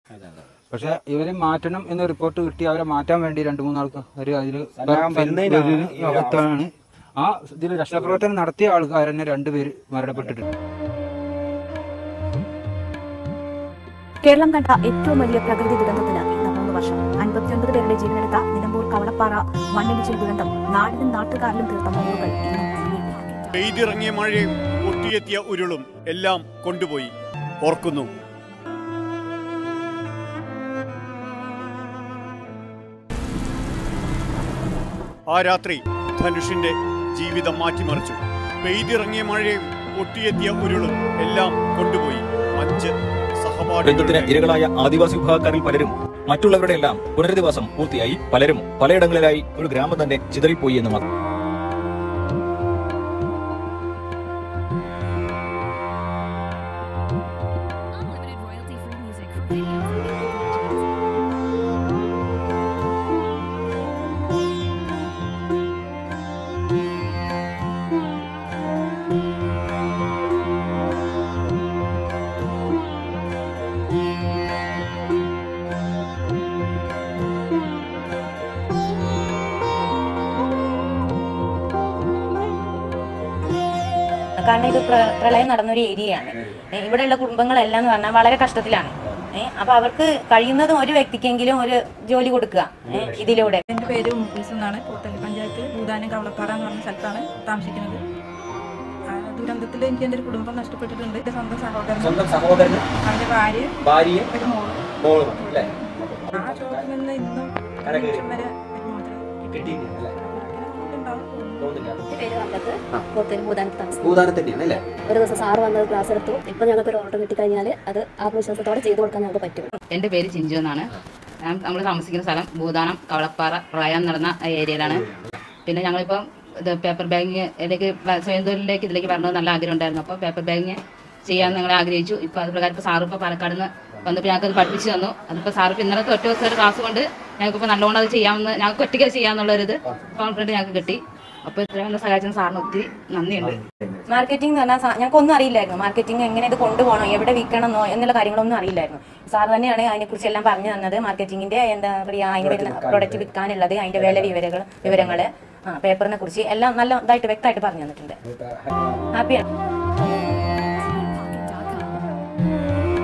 പക്ഷെ ഇവരെ മാറ്റണം എന്ന റിപ്പോർട്ട് കിട്ടി അവരെ മാറ്റാൻ വേണ്ടി രണ്ടു മൂന്നാൾക്ക് ഒരു അതില് സലാം വരുന്നതിനാണ് ഒരു അകത്താണ് ആ ഇതിൽ രക്ഷാപ്രവർത്തനം നടത്തിയ ആൾക്കാർ തന്നെ രണ്ടുപേര് മരണപ്പെട്ടിട്ടുണ്ട് കേരളം കണ്ട ഏറ്റവും വലിയ പ്രകൃതി ദുരന്തത്തിന് ഇന്ന് മൂന്ന് വർഷം അൻപത്തിയൊൻപത് പേരുടെ ജീവനെടുത്ത നിലമ്പൂർ കവളപ്പാറ മണ്ണിടിച്ചിൽ ദുരന്തം നാടിനും നാട്ടുകാരിലും തീർത്ത മുറിവുകൾ ഇന്നും നീങ്ങിയിട്ടില്ല. പെയ്തിറങ്ങിയ മഴയും പൊട്ടിയെത്തിയ ഉരുളും എല്ലാം കൊണ്ടുപോയി ഓർക്കുന്നു ആ രാത്രി ധനുഷിന്റെ ജീവിതം മാറ്റിമറിച്ചു പെയ്തിറങ്ങിയ മഴയും പൊട്ടിയെത്തിയ ഉരുളും എല്ലാം കൊണ്ടുപോയി അഞ്ച് ബന്ധത്തിന് സഹപാഠികളുടെ ഇരകളായ ആദിവാസി വിഭാഗക്കാരിൽ പലരും മറ്റുള്ളവരുടെ എല്ലാം പുനരധിവാസം പൂർത്തിയായി പലരും പലയിടങ്ങളിലായി ഒരു ഗ്രാമം തന്നെ ചിതറിപ്പോയി എന്ന് മാത്രം Unlimited royalty-free music from video. കാരണം ഇത് പ്ര- പ്രളയം നടന്നൊരു ഏരിയയാണ് ഏ, ഇവിടെയുള്ള കുടുംബങ്ങളെല്ലാം എന്ന് പറഞ്ഞാൽ വളരെ കഷ്ടത്തിലാണ് ഏഹ് അപ്പൊ അവർക്ക് കഴിയുന്നതും ഒരു വ്യക്തിക്കെങ്കിലും ഒരു ജോലി കൊടുക്കുക ഏ, ഇതിലൂടെ എൻ്റെ പേര് ഉമ്മൂസ് എന്നാണ് കോട്ടല്ലി പഞ്ചായത്ത് ഭൂതാനം കവളപ്പാറ എന്ന് പറഞ്ഞ സ്ഥലത്താണ് താമസിക്കുന്നത് ആ, ദുരന്തത്തിൽ എനിക്ക് എൻ്റെ ഒരു കുടുംബം നഷ്ടപ്പെട്ടിട്ടുണ്ട് എൻ്റെ സ്വന്തം സഹോദരൻ സ്വന്തം സഹോദരന് അവൻ്റെ ഭാര്യ ഭാര്യയും ഒരു മോള് മോളും അല്ലേ ആ ഷോപ്പിൽ നിന്ന് ഇന്നും കര കയറി. നിമിഷം വരെ ഒരു മോതിരം കിട്ടിയിട്ടില്ല അല്ലേ ഉണ്ടാവും തോന്നില്ല പേര് കണ്ടത് കോട്ടയിൽ ഭൂതാനത്ത് താമസിക്കും ഭൂതാനം തന്നെയാണ് അല്ലേ ഒരു ദിവസം സാറ് വന്നത് ക്ലാസ് എടുത്തു ഇപ്പൊ ഞങ്ങൾക്ക് ഒരു ഓർഡർ കിട്ടിക്കഴിഞ്ഞാൽ അത് ആത്മവിശ്വാസത്തോടെ ചെയ്തു കൊടുക്കാൻ ഞങ്ങൾക്ക് പറ്റും എന്റെ പേര് ചിഞ്ചു എന്നാണ് ഞാൻ നമ്മൾ താമസിക്കുന്ന സ്ഥലം ഭൂതാനം കവളപ്പാറ പ്രളയം നടന്ന ആ ഏരിയയിലാണ് പിന്നെ ഞങ്ങളിപ്പം ഇത് പേപ്പർ ബാങ്കിങ് ഇതിലേക്ക് വ- സ്വയം തൊഴിലിലേക്ക് ഇതിലേക്ക് വരണമെന്ന് നല്ല ആഗ്രഹം ഉണ്ടായിരുന്നു അപ്പോൾ പേപ്പർ ബാങ്കിങ് ചെയ്യാൻ ഞങ്ങൾ ആഗ്രഹിച്ചു ഇപ്പോൾ അത് പ്രകാരം ഇപ്പോൾ സാറ് ഇപ്പോൾ പാലക്കാട് നിന്ന് വന്നപ്പോൾ ഞങ്ങൾക്ക് അത് പഠിപ്പിച്ചു തന്നു അതിപ്പോൾ സാറ് ഇപ്പോൾ ഇന്നലത്തെ ഒറ്റ ദിവസം ഒരു ക്ലാസ് കൊണ്ട് ഞങ്ങൾക്ക് ഇപ്പോൾ നല്ലോണം അത് ചെയ്യാമെന്ന് ഞങ്ങൾക്ക് ഒറ്റയ്ക്ക് ചെയ്യാമെന്നുള്ളൊരിത് കോൺഫിഡൻറ്റ് ഞങ്ങൾക്ക് കിട്ടി അപ്പോൾ ഇത്രയും എന്നെ സഹായിച്ച സാറിന് ഒത്തിരി നന്ദിയുണ്ട് മാർക്കറ്റിംഗ് എന്ന് പറഞ്ഞാൽ ഞങ്ങൾക്ക് ഒന്നും അറിയില്ലായിരുന്നു മാർക്കറ്റിംഗ് എങ്ങനെ ഇത് കൊണ്ടുപോകണം എവിടെ വിൽക്കണമെന്നോ എന്നുള്ള കാര്യങ്ങളൊന്നും അറിയില്ലായിരുന്നു സാർ തന്നെയാണ് അതിനെക്കുറിച്ച് എല്ലാം പറഞ്ഞു തന്നത് മാർക്കറ്റിംഗിന്റെ എന്താ പറയുക അതിന് വരുന്ന പ്രൊഡക്റ്റ് വിൽക്കാനുള്ളത് അതിന്റെ വില വിവരങ്ങൾ വിവരങ്ങൾ ആ പേപ്പറിനെ കുറിച്ച് എല്ലാം നല്ല ഇതായിട്ട് വ്യക്തമായിട്ട് പറഞ്ഞു തന്നിട്ടുണ്ട് ഹാപ്പിയാണ് Pocket.com.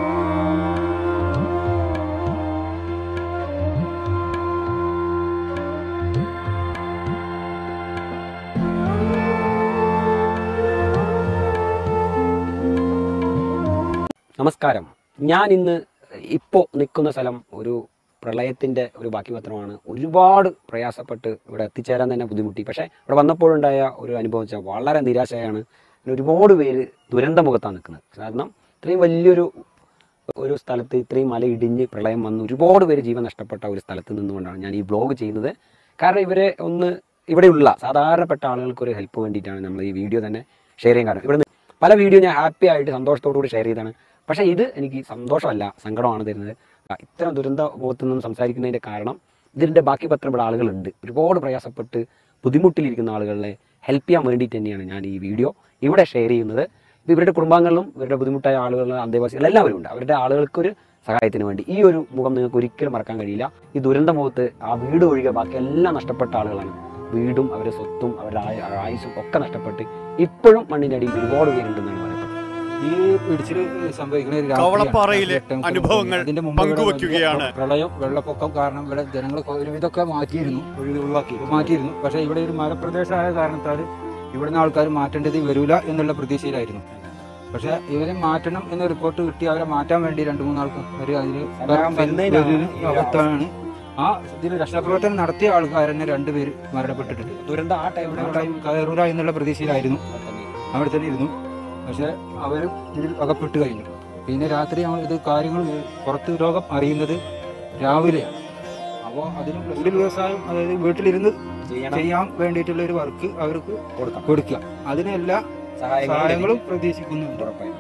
നമസ്കാരം ഞാൻ ഇന്ന് ഇപ്പോൾ നിൽക്കുന്ന സ്ഥലം ഒരു പ്രളയത്തിൻ്റെ ഒരു ബാക്കി പത്രമാണ് ഒരുപാട് പ്രയാസപ്പെട്ട് ഇവിടെ എത്തിച്ചേരാൻ തന്നെ ബുദ്ധിമുട്ടി പക്ഷേ ഇവിടെ വന്നപ്പോഴുണ്ടായ ഒരു അനുഭവം വെച്ചാൽ വളരെ നിരാശയാണ് പിന്നെ ഒരുപാട് പേര് ദുരന്തമുഖത്താണ് നിൽക്കുന്നത് കാരണം ഇത്രയും വലിയൊരു ഒരു സ്ഥലത്ത് ഇത്രയും മല ഇടിഞ്ഞ് പ്രളയം വന്ന് ഒരുപാട് പേര് ജീവൻ നഷ്ടപ്പെട്ട ഒരു സ്ഥലത്ത് നിന്നുകൊണ്ടാണ് ഞാൻ ഈ ബ്ലോഗ് ചെയ്യുന്നത് കാരണം ഇവരെ ഒന്ന് ഇവിടെയുള്ള സാധാരണപ്പെട്ട ആളുകൾക്ക് ഒരു ഹെൽപ്പ് വേണ്ടിയിട്ടാണ് നമ്മൾ ഈ വീഡിയോ തന്നെ ഷെയർ ചെയ്യാൻ കാരണം ഇവിടെ പല വീഡിയോ ഞാൻ ഹാപ്പി ആയിട്ട് സന്തോഷത്തോടു കൂടി ഷെയർ ചെയ്താണ് പക്ഷേ ഇത് എനിക്ക് സന്തോഷമല്ല സങ്കടമാണ് തരുന്നത് ആ, ഇത്തരം ദുരന്ത മുഖത്ത് നിന്നും സംസാരിക്കുന്നതിൻ്റെ കാരണം ഇതിൻ്റെ ബാക്കി പത്രം ഇവിടെ ആളുകളുണ്ട് ഒരുപാട് പ്രയാസപ്പെട്ട് ബുദ്ധിമുട്ടിലിരിക്കുന്ന ആളുകളെ ഹെൽപ്പ് ചെയ്യാൻ വേണ്ടിയിട്ട് തന്നെയാണ് ഞാൻ ഈ വീഡിയോ ഇവിടെ ഷെയർ ചെയ്യുന്നത് ഇത് ഇവരുടെ കുടുംബാംഗങ്ങളും ഇവരുടെ ബുദ്ധിമുട്ടായ ആളുകൾ അന്തേവാസികൾ എല്ലാവരും ഉണ്ട് അവരുടെ ആളുകൾക്കൊരു സഹായത്തിന് വേണ്ടി ഈ ഒരു മുഖം നിങ്ങൾക്ക് ഒരിക്കലും മറക്കാൻ കഴിയില്ല ഈ ദുരന്ത മുഖത്ത് ആ വീട് ഒഴികെ ബാക്കി എല്ലാം നഷ്ടപ്പെട്ട ആളുകളാണ് വീടും അവരുടെ സ്വത്തും അവരുടെ ആയ- ആയുസ്സും ഒക്കെ നഷ്ടപ്പെട്ട് ഇപ്പോഴും മണ്ണിൻ്റെ അടിയിൽ ഒരുപാട് പേരുണ്ടെന്നാണ് പറയപ്പെടുന്നത് ഈ ഇടിച്ചിൽ സംഭവിക്കുന്ന ഒരു രാത്രിയാണ്. കവളപ്പാറയിലെ രാത്രി എട്ട് മുപ്പത് അനുഭവങ്ങൾ ഇതിന്റെ മുമ്പ് ഇവിടെ പങ്കുവയ്ക്കുകയാണ്. വലിയ പ്രളയം വെള്ളപ്പൊക്കം കാരണം ഇവിടെ ജനങ്ങളൊക്കെ ഒരുവിധമൊക്കെ മാറ്റിയിരുന്നു ഒഴി- ഒഴിവാക്കി മാറ്റിയിരുന്നു പക്ഷേ ഇവിടെ ഒരു മലപ്രദേശമായ കാരണത്താൽ ഇവിടുന്ന് ആൾക്കാർ മാറ്റേണ്ടത് വരൂല എന്നുള്ള പ്രതീക്ഷയിലായിരുന്നു പക്ഷേ ഇവരെ മാറ്റണം എന്ന റിപ്പോർട്ട് കിട്ടി അവരെ മാറ്റാൻ വേണ്ടി രണ്ടു മൂന്നാൾക്ക് ഒരു അതിൽ സലാം വരുന്നതിനാണ് ഈ അകത്താണ് ആ ഇതിൽ രക്ഷാപ്രവർത്തനം നടത്തിയ ആൾക്കാർ തന്നെ രണ്ടുപേര് മരണപ്പെട്ടിട്ടുണ്ട് ദുരന്തം ആ ടൈമിൽ ഇവിടെ കയറൂല എന്നുള്ള പ്രതീക്ഷയിലായിരുന്നു അവിടെ തന്നെ ഇരുന്നു പക്ഷെ അവരും ഇതിൽ അകപ്പെട്ട് കഴിഞ്ഞു പിന്നെ രാത്രി നമ്മൾ ഇത് കാര്യങ്ങൾ പുറത്ത് ലോകം അറിയുന്നത് രാവിലെയാണ് അപ്പോൾ അതിന് ഉള്ളിൽ വ്യവസായം അതായത് വീട്ടിലിരുന്ന് ചെയ്യണം ചെയ്യാൻ വേണ്ടിയിട്ടുള്ള ഒരു വർക്ക് അവർക്ക് കൊടുക്കാം കൊടുക്കുക അതിനെല്ലാ സഹായങ്ങളും സഹായങ്ങളും പ്രതീക്ഷിക്കുന്നുണ്ട് ഉറപ്പായും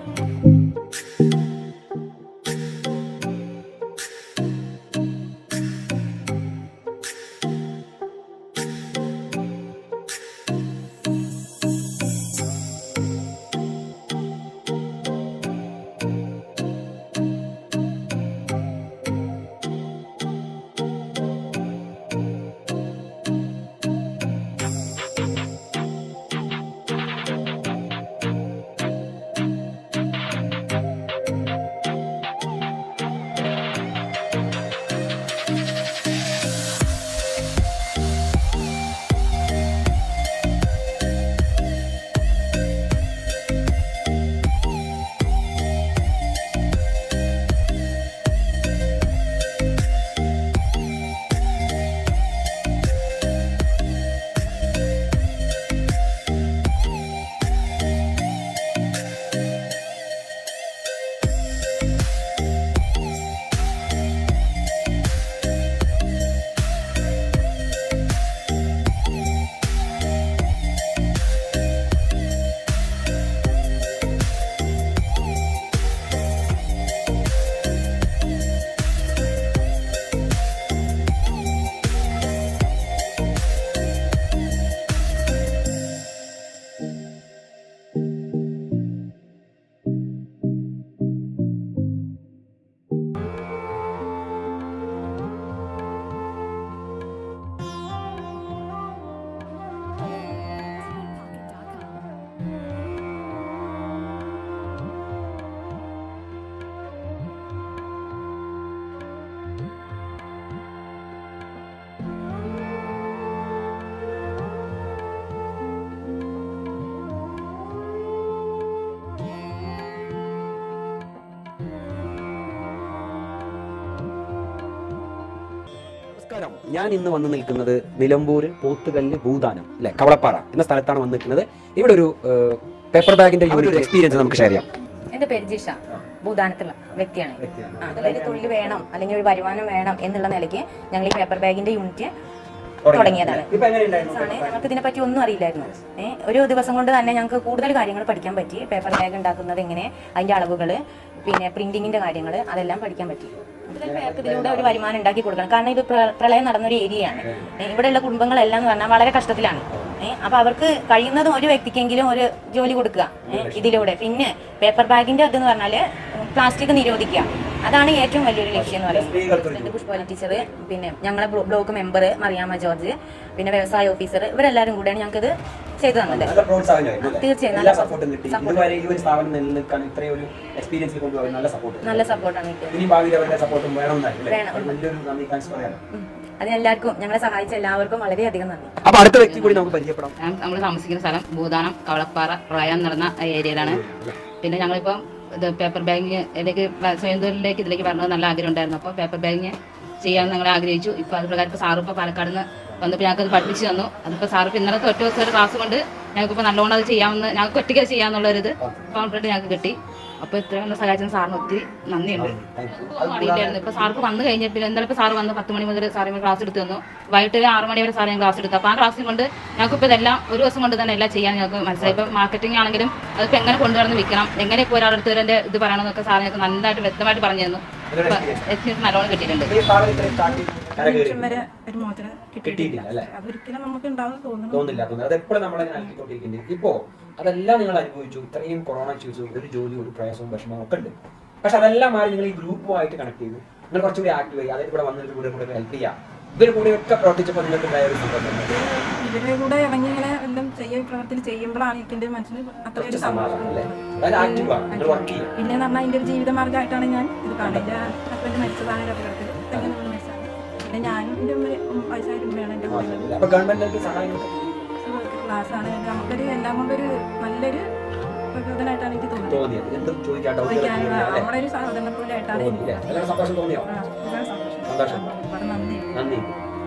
നമസ്കാരം ഞാൻ ഇന്ന് വന്ന് നിൽക്കുന്നത് നിലമ്പൂർ പോത്തുകല്ല് ഭൂതാനം അല്ലെ കവളപ്പാറ എന്ന സ്ഥലത്താണ് വന്ന് നിൽക്കുന്നത് ഇവിടെ ഒരു ഏഹ്, പേപ്പർ ബാഗിന്റെ ഈ ഒരു എക്സ്പീരിയൻസ് നമുക്ക് ഷെയർ ചെയ്യാം എന്റെ പേര് ജിഷ ഭൂദാനത്തുള്ള വ്യക്തിയാണ് ആ, അതിലൊരു തൊഴിൽ വേണം അല്ലെങ്കിൽ ഒരു വരുമാനം വേണം എന്നുള്ള നിലയ്ക്ക് ഞങ്ങൾ ഈ പേപ്പർ ബാഗിന്റെ യൂണിറ്റ് തുടങ്ങിയതാണ് ഇപ്പൊ എങ്ങനെയുണ്ടായിരുന്നു ആണ് ഞങ്ങൾക്ക് ഇതിനെപ്പറ്റി ഒന്നും അറിയില്ലായിരുന്നു ഏ, ഒരു ദിവസം കൊണ്ട് തന്നെ ഞങ്ങൾക്ക് കൂടുതൽ കാര്യങ്ങൾ പഠിക്കാൻ പറ്റി പേപ്പർ ബാഗ് ഉണ്ടാക്കുന്നത് എങ്ങനെ അതിന്റെ അളവുകൾ പിന്നെ പ്രിന്റിങ്ങിന്റെ കാര്യങ്ങൾ അതെല്ലാം പഠിക്കാൻ പറ്റി കൂടുതൽ പേർക്ക് ഇതിലൂടെ ഒരു വരുമാനം ഉണ്ടാക്കി കൊടുക്കണം കാരണം ഇത് പ്ര- പ്രളയം നടന്നൊരു ഏരിയയാണ് ഏ, ഇവിടെയുള്ള കുടുംബങ്ങളെല്ലാം എന്ന് പറഞ്ഞാൽ വളരെ കഷ്ടത്തിലാണ് ഏഹ് അപ്പൊ അവർക്ക് കഴിയുന്നതും ഒരു വ്യക്തിക്കെങ്കിലും ഒരു ജോലി കൊടുക്കുക ഏഹ് ഇതിലൂടെ പിന്നെ പേപ്പർ ബാഗിന്റെ അതെന്ന് പറഞ്ഞാല് പ്ലാസ്റ്റിക് നിരോധിക്കുക അതാണ് ഏറ്റവും വലിയൊരു ലക്ഷ്യം എന്ന് പറയുന്നത് പുഷ്പല ടീച്ചർ പിന്നെ ഞങ്ങളെ block- block member Mariamma George പിന്നെ വ്യവസായ ഓഫീസർ ഇവരെല്ലാരും കൂടെയാണ് ഞങ്ങൾക്ക് ഇത് ചെയ്തു തന്നത് നല്ല പ്രോത്സാഹനമായിരുന്നു അല്ലേ? തീർച്ചയായും നല്ല നല്ല സപ്പോർട്ടും കിട്ടി support. ഇതുവരെ ഈ ഒരു സ്ഥാപനം നിലനിൽക്കാൻ ഇത്രയും ഒരു എക്സ്പീരിയൻസിൽ കൊണ്ടുപോകാൻ നല്ല സപ്പോർട്ട് നല്ല സപ്പോർട്ടാണ് കിട്ടിയത് ഇനി ഭാവിയിൽ അവരുടെ സപ്പോർട്ടും വേണമെന്നായി വേണം. വലിയൊരു നന്ദി താങ്ക്സ് പറയാം ഉം. അതിനെല്ലാവർക്കും ഞങ്ങളെ സഹായിച്ച എല്ലാവർക്കും വളരെയധികം നന്ദി അപ്പൊ അടുത്ത വ്യക്തി കൂടി നമുക്ക് പരിചയപ്പെടാം നമ്മൾ താമസിക്കുന്ന സ്ഥലം ഭൂതാനം കവളപ്പാറ പ്രളയം നടന്ന ഏരിയയിലാണ് പിന്നെ ഞങ്ങളിപ്പം ഇത് പേപ്പർ ബാങ്കിങ് ഇതിലേക്ക് വ- സ്വയം തൊഴിലിലേക്ക് ഇതിലേക്ക് വരണമെന്ന് നല്ല ആഗ്രഹം ഉണ്ടായിരുന്നു അപ്പോൾ പേപ്പർ ബാങ്കിങ് ചെയ്യാൻ ഞങ്ങൾ ആഗ്രഹിച്ചു ഇപ്പോൾ അത് പ്രകാരം ഇപ്പോൾ സാറ് ഇപ്പോൾ പാലക്കാട് നിന്ന് വന്നപ്പോൾ ഞങ്ങൾക്ക് അത് പഠിപ്പിച്ചു തന്നു അതിപ്പോൾ സാറ് ഇപ്പോൾ ഇന്നലത്തെ ഒറ്റ ദിവസം ഒരു ക്ലാസ് കൊണ്ട് ഞങ്ങൾക്കിപ്പോൾ നല്ലോണം അത് ചെയ്യാമെന്ന് ഞങ്ങൾക്ക് ഒറ്റയ്ക്ക് ചെയ്യാമെന്നുള്ളൊരിത് കോൺഫിഡൻറ്റ് ഞങ്ങൾക്ക് കിട്ടി അപ്പോൾ ഇത്രയും നല്ല സഹായിച്ച സാറിന് ഒത്തിരി നന്ദിയുണ്ട് ഒന്നും അറിയില്ലായിരുന്നു ഇപ്പൊ സാർക്ക് വന്നു കഴിഞ്ഞ പിന്നെ ഇന്നലെ ഇപ്പൊ സാറ് വന്ന് പത്ത് മണി മുതൽ സാറിന് ക്ലാസ് എടുത്തു തന്നു വൈകിട്ട് ഒരു ആറ് മണി വരെ സാറ് ഞാൻ ക്ലാസ് എടുത്തു അപ്പൊ ആ ക്ലാസ്സിൽ കൊണ്ട് ഞങ്ങൾക്ക് ഇപ്പൊ ഇതെല്ലാം ഒരു ദിവസം കൊണ്ട് തന്നെ എല്ലാം ചെയ്യാൻ ഞങ്ങൾക്ക് മനസ്സിലായി ഇപ്പൊ മാർക്കറ്റിംഗ് ആണെങ്കിലും അതിപ്പോ എങ്ങനെ കൊണ്ടുവന്ന് വിൽക്കണം എങ്ങനെ ഇപ്പോൾ ഒരാളടുത്ത് എന്റെ ഇത് പറയണമെന്നൊക്കെ സാർ ഞങ്ങൾക്ക് നന്നായിട്ട് വ്യക്തമായിട്ട് പറഞ്ഞു തന്നു എക്സ്പീരിയൻസ് നല്ലോണം കിട്ടിയിട്ടുണ്ട് ഈ സ്ഥാപനം ഇത്രയും താഴ്ത്തി കരകയറി ലക്ഷം വരെ ഒരു മോചനം കിട്ടിയിട്ടില്ല, കിട്ടിയിട്ടില്ല അല്ലേ? അതൊരിക്കലും നമുക്ക് ഉണ്ടാവും തോന്നുന്നു തോന്നില്ല തോന്നില്ല അത് എപ്പോഴും നമ്മളെ നൽകിക്കൊണ്ടിരിക്കുന്നത് ഇപ്പോ അതെല്ലാം നിങ്ങൾ അനുഭവിച്ചു ഇത്രയും കൊറോണ ഇഷ്യൂസ് ഒരു ജോലി ഒരു പ്രയാസവും വിഷമവും ഒക്കെ ഉണ്ട് പക്ഷെ അതെല്ലാം മാറി നിങ്ങൾ ഈ ഗ്രൂപ്പുമായിട്ട് കണക്ട് ചെയ്തു നിങ്ങൾ കുറച്ചുകൂടി ആക്റ്റീവ് ആയി അതായത് ഇവിടെ വന്നിട്ട് കൂടെ കൂടെ ഹെൽപ്പ് ചെയ്യാം ഇവർ കൂടെ ഒക്കെ പ്രവർത്തിച്ചപ്പോൾ നിങ്ങൾക്ക് ഉണ്ടായ ഒരു സന്തോഷം ഇവരുടെ കൂടെ ഇറങ്ങി ഇങ്ങനെ എല്ലാം ചെയ്യ പ്രവർത്തിയിൽ ചെയ്യുമ്പോഴാണ് എനിക്ക് മനസ്സിന് അത്രയൊരു കുറച്ച് സന്തോഷം സമാധാനം അല്ലേ അതായത് ആക്റ്റീവ് ആണ് നിങ്ങൾ വർക്ക് ചെയ്യാം പിന്നെ എന്ന് പറഞ്ഞാൽ എൻ്റെ ഒരു ജീവിതമാർഗ്ഗമായിട്ടാണ് ഞാൻ ഇത് കാണുന്നത് എൻ്റെ ഹസ്ബൻഡ് മരിച്ചതാണ് ഒരു അപകടത്തിൽ തെങ്ങിന് വീണ് മരിച്ചതാണ് പിന്നെ ഞാനും എൻ്റെ ഉമ്മ വയസ്സായ ഒരു ഉമ്മയാണ് എൻ്റെ കൂടെ ഉള്ളത്. അപ്പൊ ഗവൺമെന്റ് സഹായം ക്ലാസ്സാണ് നമുക്കൊരു എല്ലാം കൊണ്ടൊരു നല്ലൊരു പ്രചോദനമായിട്ടാണ് എനിക്ക് തോന്നുന്നത് തോന്നിയത് എന്തും ചോദിക്കാൻ ചോദിക്കാൻ ഡൗട്ടുകൾ നമ്മുടെ ഒരു സഹോദരനെ പോലെയായിട്ടാണ് എനിക്ക് തോന്നിയില്ലേ എല്ലാവരും സന്തോഷം തോന്നിയോ ആ, ഒരുപാട് സന്തോഷം സന്തോഷം ഒരുപാട് നന്ദി നന്ദി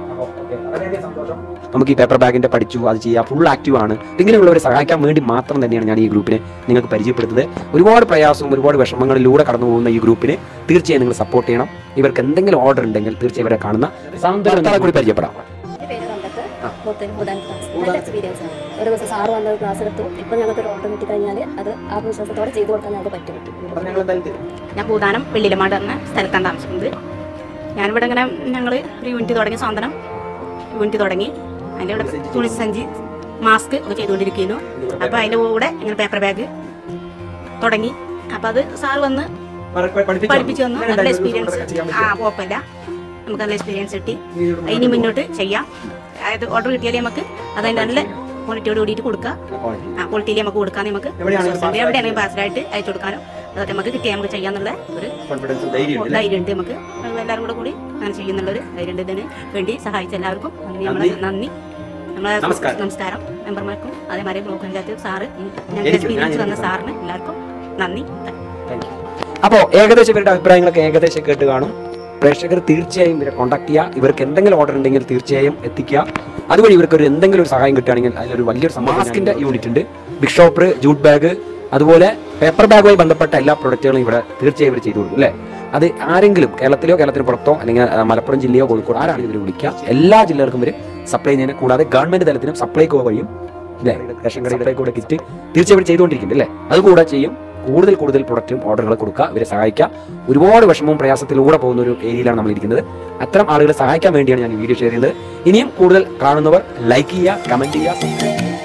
നമുക്ക് ഈ പേപ്പർ ബാഗിന്റെ പഠിച്ചു അത് ചെയ്യാം ഫുൾ ആക്റ്റീവ് ആണ് ഇങ്ങനെയുള്ളവരെ സഹായിക്കാൻ വേണ്ടി മാത്രം തന്നെയാണ് ഞാൻ ഈ ഗ്രൂപ്പിനെ നിങ്ങൾക്ക് പരിചയപ്പെടുത്തുന്നത് ഒരുപാട് പ്രയാസവും ഒരുപാട് വിഷമങ്ങളിലൂടെ കടന്നു പോകുന്ന ഈ ഗ്രൂപ്പിനെ തീർച്ചയായും നിങ്ങൾ സപ്പോർട്ട് ചെയ്യണം ഇവർക്ക് എന്തെങ്കിലും ഓർഡർ ഉണ്ടെങ്കിൽ തീർച്ചയായും ഇവരെ കാണുന്ന സാന്ത്വനം കൂടി പരിചയപ്പെടാം എൻ്റെ പേര് കണ്ടത്ത് മൂത്തൻ ഭൂദാനത്ത് താമസിക്കും നല്ല എക്സ്പീരിയൻസ് ആണ് ഒരു ദിവസം സാറ് വന്ന് ക്ലാസ് എടുത്തു ഇപ്പം ഞങ്ങൾക്ക് ഒരു ഓർഡർ കിട്ടിക്കഴിഞ്ഞാൽ അത് ആത്മവിശ്വാസത്തോടെ ചെയ്തു കൊടുക്കാൻ ഞങ്ങൾക്ക് പറ്റും ഞാൻ ഭൂതാനം വെള്ളിലമാട് എന്ന സ്ഥലത്താണ് താമസിക്കുന്നത് ഞാനിവിടെ ഇങ്ങനെ ഞങ്ങൾ ഒരു യൂണിറ്റ് തുടങ്ങി സാന്ത്വനം യൂണിറ്റ് തുടങ്ങി അതിൻ്റെ ഇവിടെ തുണി സഞ്ചി മാസ്ക് ഒക്കെ ചെയ്തുകൊണ്ടിരിക്കുന്നു അപ്പോൾ അതിൻ്റെ കൂടെ ഇങ്ങനെ പേപ്പർ ബാഗ് തുടങ്ങി അപ്പോൾ അത് സാർ വന്ന് പഠിപ്പിച്ചു തന്നു നല്ല എക്സ്പീരിയൻസ് ആ കുഴപ്പമില്ല നമുക്ക് നല്ല എക്സ്പീരിയൻസ് കിട്ടി ഇനി മുന്നോട്ട് ചെയ്യാം അതായത് ഓർഡർ കിട്ടിയാലേ നമുക്ക് അതിൻ്റെ നല്ല ക്വാളിറ്റിയോട് കൂടിയിട്ട് കൊടുക്കാം ആ ക്വാളിറ്റിയിൽ നമുക്ക് കൊടുക്കാൻ നമുക്ക് എവിടെയാണെങ്കിലും വിശ്വാസമുണ്ട്. എവിടെയാണെങ്കിലും പാസ്സായിട്ട് അയച്ചു കൊടുക്കാനും അതൊക്കെ നമുക്ക് കിട്ടിയാൽ നമുക്ക് ചെയ്യാന്നുള്ള ഒരു കോൺഫിഡൻസ് ധൈര്യം ധൈര്യമുണ്ട് നമുക്ക് എല്ലാവരും കൂടെ കൂടി അങ്ങനെ ചെയ്യുന്നുള്ളൊരു ധൈര്യമുണ്ട് ഇതിന് വേണ്ടി സഹായിച്ച എല്ലാവർക്കും നന്ദി നമ്മളെ നന്ദി. നന്ദി നമ്മളെ നമസ്കാരം. നമസ്കാരം മെമ്പർമാർക്കും അതേമാതിരി ബ്ലോക്ക് പഞ്ചായത്ത് സാറ് ഞങ്ങൾക്ക് എനിക്കും, എക്സ്പീരിയൻസ് ഞാൻ തന്ന എനിക്കും. സാറിന് എല്ലാവർക്കും നന്ദി അപ്പോൾ ഏകദേശം ഇവരുടെ അഭിപ്രായങ്ങളൊക്കെ ഏകദേശം കേട്ട് കാണും പ്രേക്ഷകർ തീർച്ചയായും ഇവരെ കോൺടാക്ട് ചെയ്യുക ഇവർക്ക് എന്തെങ്കിലും ഓർഡർ ഉണ്ടെങ്കിൽ തീർച്ചയായും എത്തിക്കുക അതുവഴി ഇവർക്ക് ഒരു എന്തെങ്കിലും ഒരു സഹായം കിട്ടുകയാണെങ്കിൽ അതിലൊരു വലിയൊരു മാസ്കിന്റെ യൂണിറ്റ് ഉണ്ട് ബിഗ് ഷോപ്പർ ജൂട്ട് ബാഗ് അതുപോലെ പേപ്പർ ബാഗുമായി ബന്ധപ്പെട്ട എല്ലാ പ്രൊഡക്റ്റുകളും ഇവിടെ തീർച്ചയായും ഇവർ ചെയ്തു കൊടുക്കും അല്ലേ അത് ആരെങ്കിലും കേരളത്തിലോ കേരളത്തിന് പുറത്തോ അല്ലെങ്കിൽ ആ, മലപ്പുറം ജില്ലയോ കോഴിക്കോട് ആരാണെങ്കിലും ഇവർ വിളിക്കുക എല്ലാ ജില്ലകൾക്കും ഇവർ സപ്ലൈ ചെയ്യുന്നതിന് കൂടാതെ ഗവൺമെന്റ് തലത്തിലും സപ്ലൈകോ വഴിയും അല്ലേ റേഷൻ കടയുടെ കൂടെ കിറ്റ് തീർച്ചയായും ഇവർ ചെയ്തുകൊണ്ടിരിക്കുന്നുണ്ട് അല്ലേ അത് കൂടെ ചെയ്യും കൂടുതൽ കൂടുതൽ പ്രൊഡക്റ്റും ഓർഡറുകൾ കൊടുക്കുക ഇവരെ സഹായിക്കുക ഒരുപാട് വിഷമവും പ്രയാസത്തിലൂടെ പോകുന്ന ഒരു ഏരിയയിലാണ് നമ്മൾ ഇരിക്കുന്നത് അത്തരം ആളുകളെ സഹായിക്കാൻ വേണ്ടിയാണ് ഞാൻ ഈ വീഡിയോ ഷെയർ ചെയ്യുന്നത് ഇനിയും കൂടുതൽ കാണുന്നവർ ലൈക്ക് ചെയ്യുക കമന്റ് ചെയ്യുക subscribe ചെയ്യുക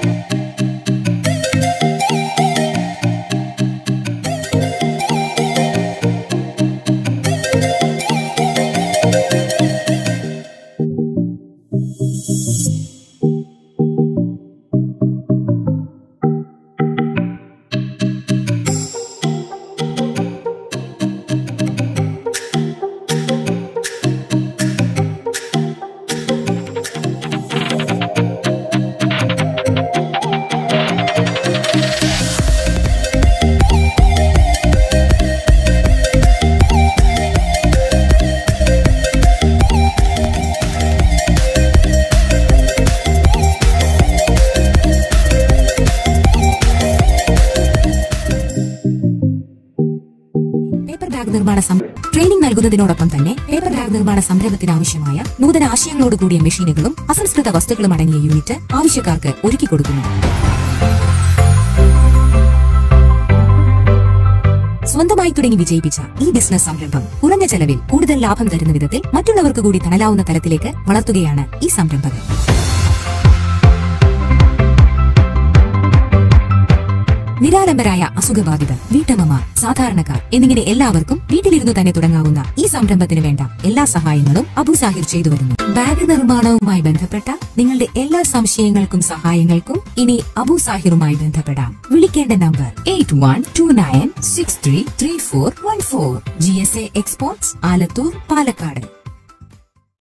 നിർമ്മാണ സം- ട്രെയിനിംഗ് നൽകുന്നതിനോടൊപ്പം തന്നെ പേപ്പർ ബാഗ് നിർമ്മാണ സംരംഭത്തിന് ആവശ്യമായ നൂതന ആശയങ്ങളോട് കൂടിയ മെഷീനുകളും അസംസ്കൃത വസ്തുക്കളും അടങ്ങിയ യൂണിറ്റ് ആവശ്യക്കാർക്ക് ഒരുക്കി കൊടുക്കുന്നു സ്വന്തമായി തുടങ്ങി വിജയിപ്പിച്ച ഈ ബിസിനസ് സംരംഭം കുറഞ്ഞ ചെലവിൽ കൂടുതൽ ലാഭം തരുന്ന വിധത്തിൽ മറ്റുള്ളവർക്ക് കൂടി തണലാവുന്ന തലത്തിലേക്ക് വളർത്തുകയാണ് ഈ സംരംഭകർ നിരാലംബരായ അസുഖബാധിതർ വീട്ടമ്മമാർ സാധാരണക്കാർ എന്നിങ്ങനെ എല്ലാവർക്കും വീട്ടിലിരുന്ന് തന്നെ തുടങ്ങാവുന്ന ഈ സംരംഭത്തിന് വേണ്ട എല്ലാ സഹായങ്ങളും അബു സാഹിർ ചെയ്തു വരുന്നു ബാഗ് നിർമ്മാണവുമായി ബന്ധപ്പെട്ട നിങ്ങളുടെ എല്ലാ സംശയങ്ങൾക്കും സഹായങ്ങൾക്കും ഇനി അബു സാഹിറുമായി ബന്ധപ്പെടാം വിളിക്കേണ്ട number eight one two nine six three three four one four G S A exports Alathur Palakkad